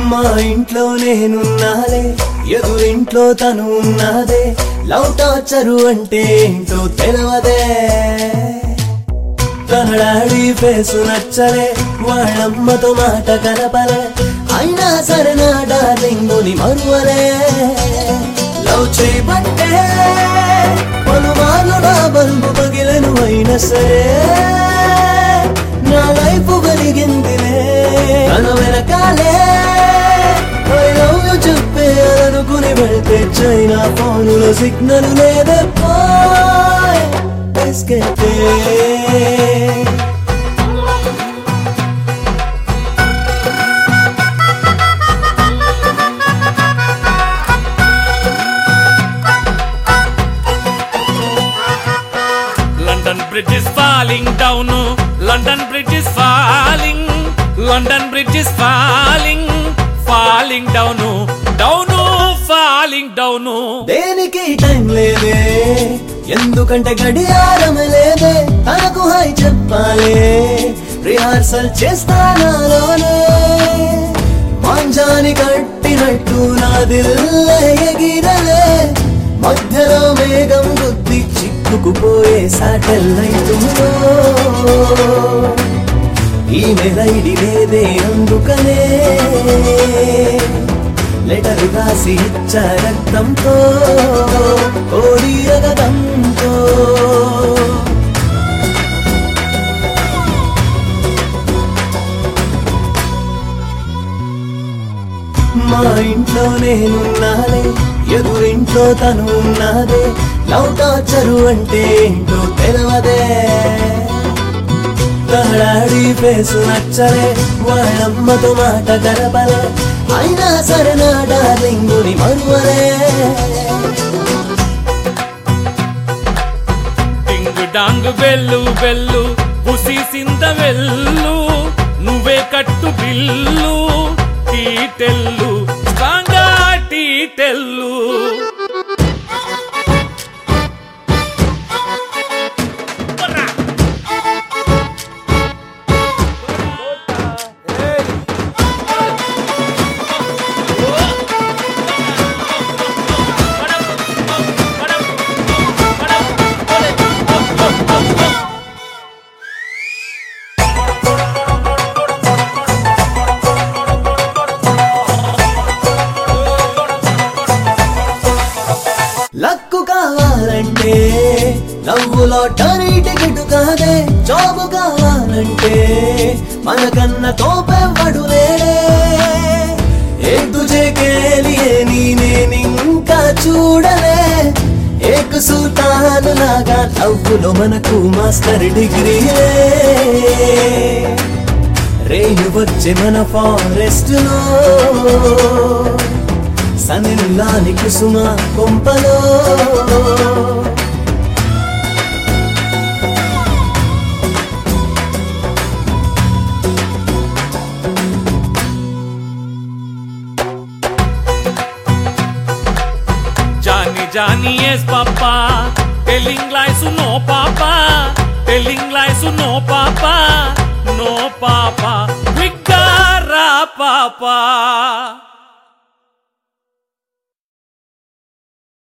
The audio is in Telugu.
మా ఇంట్లో నేనున్నాలే ఎదురింట్లో తను ఉన్నదే లవ్ టార్చరు అంటే ఏంటో తెలవదే తన డాడీ ఫేసు నచ్చలే వాళ్ళమ్మతో మాట కలపలే అయినా సరే నా డార్లింగుని మరువలే లవ్ చేయబట్టే పలుమార్లు నా బల్బు పగిలను అయినా సరే నా లైఫ్ వెలిగిందిలే తన వెనకాలే I love you చెప్పే అనుకుని వెళ్తే చైనా ఫోనులో సిగ్నల్ లేదే పోయ్ escape London bridge is falling down London bridge is falling London bridge is falling falling down down falling down దేనికి టైం లేదే ఎందుకంటే గడియారం లేదే తనకు హై చెప్పాలే రిహార్సల్ చేస్తానాలోనే మాంజాని కట్టినట్టు నా దిల్లే ఎగిరలే మధ్యలో మేఘం గుద్ది చిక్కుకుపోయే సాటెల్లైట్ ఈ మెలైడి లేదే అందుకనే లెటర్ రాసి ఇచ్చ రక్తంతో ఓడి రగతంతో మా ఇంట్లో నేనున్నాలే ఎదురింట్లో తను ఉన్నదే లవ్ టార్చరు అంటే ఏంటో తెలవదే తడాడి ఫేసు నచ్చలే వాళ్ళమ్మతో మాట గడపలే అయినా సరే నా డార్లింగుని మరువలే టింగు డాంగ్ బెల్లు బెల్లు పుసి సింద వెల్లు నువ్వే కట్టు బిల్లు టీటెల్లు స్ట్రాంగా టీటెల్లు లక్కు కావాలంటే నవ్వులో టరీ టికెట్ కాదే జాబు కావాలంటే మనకన్న తోపెవ్వడు లేడే ఏ తుజే కేలియే నేనింకా చూడలే ఏక సుల్తాన్ లాగా నవ్వులో మనకు మాస్టర్ డిగ్రీలే రేయు వచ్చే మన ఫారెస్ట్ లో సనిల్లాని కుసుమ కొంపలో Johnny, Johnny, yes, Papa. Telling lies, no, Papa. Telling lies, no, Papa. No, Papa. Vigara, Papa.